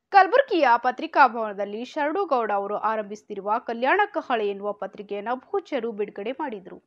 ಕಲಬುರಗಿಯ ಪತ್ರಿಕಾಭವನದಲ್ಲಿ ಶರಣುಗೌಡ ಅವರು ಆರಂಭಿಸುತ್ತಿರುವ ಕಲ್ಯಾಣ ಕಹಳೆ ಎನ್ನುವ ಪತ್ರಿಕೆಯನ್ನು ಭೂಚರು ಬಿಡುಗಡೆ ಮಾಡಿದರು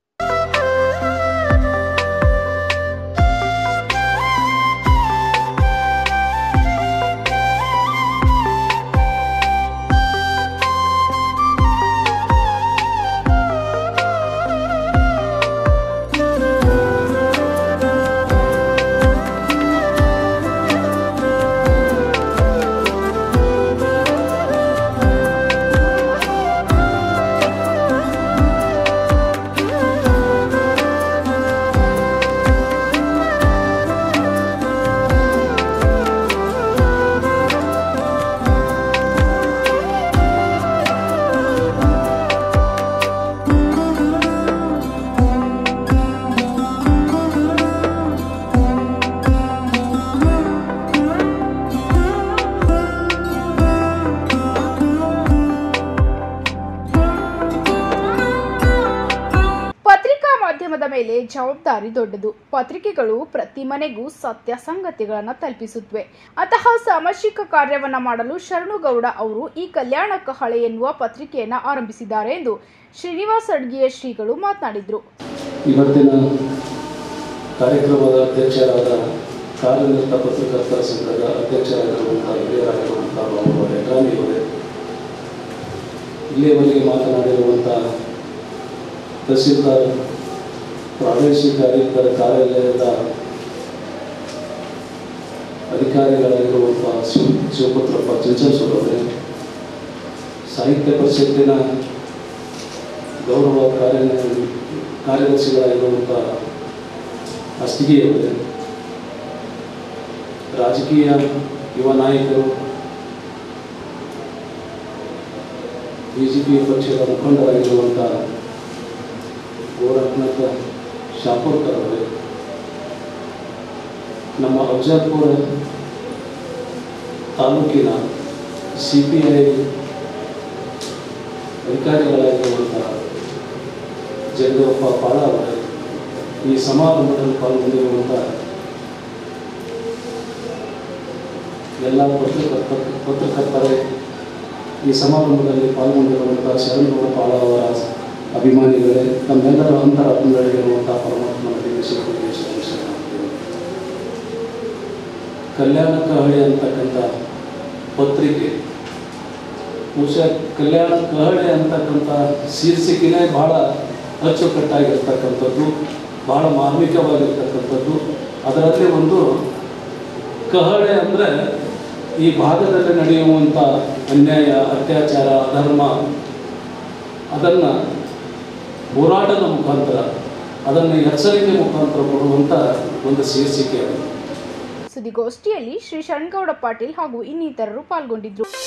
ಪತ್ರಿಕಾ ಮಾಧ್ಯಮದ ಮೇಲೆ ಜವಾಬ್ದಾರಿ ದೊಡ್ಡದು ಪತ್ರಿಕೆಗಳು ಪ್ರತಿ ಮನೆಗೂ ಸತ್ಯ ಸಂಗತಿಗಳನ್ನು ತಲುಪಿಸುತ್ತವೆ ಅಂತಹ ಸಾಮಾಜಿಕ ಕಾರ್ಯವನ್ನ ಮಾಡಲು ಶರಣುಗೌಡ ಅವರು ಈ ಕಲ್ಯಾಣ ಕಹಳೆ ಎನ್ನುವ ಪತ್ರಿಕೆಯನ್ನ ಆರಂಭಿಸಿದ್ದಾರೆ ಎಂದು ಶ್ರೀನಿವಾಸ ಅಡ್ಗಿಯ ಶ್ರೀಗಳು ಮಾತನಾಡಿದರು ಇವತ್ತಿನ ಕಾರ್ಯಕ್ರಮದ ಅಧ್ಯಕ್ಷರಾದ ಕಾರ್ಯನಿರತ ಪತ್ರಕರ್ತರ ಸಂಘದ ಅಧ್ಯಕ್ಷರಾಗಿರುವಂಥ ಹಿರಿಯರಾಗಿರುವಂಥ ಬಾಬು ರೆಡ್ರಾಮಿ ಅವರೇ ಇಲ್ಲಿಯವರೆಗೆ ಮಾತನಾಡಿರುವಂಥ ತಹಸೀಲ್ದಾರ್ ಪ್ರಾದೇಶಿಕ ಆಯುಕ್ತರ ಕಾರ್ಯಾಲಯದ ಅಧಿಕಾರಿಗಳಾಗಿರುವಂಥ ಶಿವ ಶಿವಪುತ್ರಪ್ಪ ಚಿಂಚನ್ಸೂರವರೇ ಸಾಹಿತ್ಯ ಪರಿಷತ್ತಿನ ಗೌರವ ಕಾರ್ಯ ಕಾರ್ಯದರ್ಶಿಗಳಾಗಿರುವಂಥ ಅಸ್ತಿಗೆಯವರೇ ರಾಜಕೀಯ ಯುವ ನಾಯಕರು ಬಿ ಜೆ ಪಿ ಪಕ್ಷದ ಮುಖಂಡರಾಗಿರುವಂಥ ಗೋರಖನಾಥ ಶಾಪುರ್ಕರ್ ಅವರೇ ನಮ್ಮ ಅಫಜಲ್ಪುರ ತಾಲೂಕಿನ ಸಿ ಪಿ ಐ ಅಧಿಕಾರಿಗಳಾಗಿರುವಂಥ ಜಗದಪ್ಪ ಪಾಳ ಅವರೇ ಈ ಸಮಾರಂಭದಲ್ಲಿ ಪಾಲ್ಗೊಂಡಿರುವಂಥ ಎಲ್ಲ ಪತ್ರಕರ್ತ ಪತ್ರಕರ್ತರೇ ಈ ಸಮಾರಂಭದಲ್ಲಿ ಪಾಲ್ಗೊಂಡಿರುವಂಥ ಶರಣಗೌಡ ಪಾಳ ಅವರ ಅಭಿಮಾನಿಗಳೇ ನಮ್ಮೆಲ್ಲರ ಅಂತರಾತ್ಮಗಳಿರುವಂಥ ಪರಮಾತ್ಮನ ದಿವ್ಯ ಕಲ್ಯಾಣ ಕಹಳೆ ಅಂತಕ್ಕಂಥ ಪತ್ರಿಕೆ ಬಹುಶಃ ಕಲ್ಯಾಣ ಕಹಳೆ ಅಂತಕ್ಕಂಥ ಶೀರ್ಷಿಕೆನೇ ಬಹಳ ಅಚ್ಚುಕಟ್ಟಾಗಿರ್ತಕ್ಕಂಥದ್ದು ಬಹಳ ಮಾರ್ಮಿಕವಾಗಿರ್ತಕ್ಕಂಥದ್ದು ಅದರಲ್ಲಿ ಒಂದು ಕಹಳೆ ಅಂದರೆ ಈ ಭಾಗದಲ್ಲಿ ನಡೆಯುವಂಥ ಅನ್ಯಾಯ ಅತ್ಯಾಚಾರ ಅಧರ್ಮ ಅದನ್ನು ಹೋರಾಟದ ಮುಖಾಂತರ ಅದನ್ನು ಎಚ್ಚರಿಕೆ ಮುಖಾಂತರ ಕೊಡುವಂಥ ಒಂದು ಶೀರ್ಷಿಕೆ ಅದು ಸುದ್ದಿಗೋಷ್ಠಿಯಲ್ಲಿ ಶ್ರೀ ಶರಣಗೌಡ ಪಾಟೀಲ್ ಹಾಗೂ ಇನ್ನಿತರರು ಪಾಲ್ಗೊಂಡಿದ್ದರು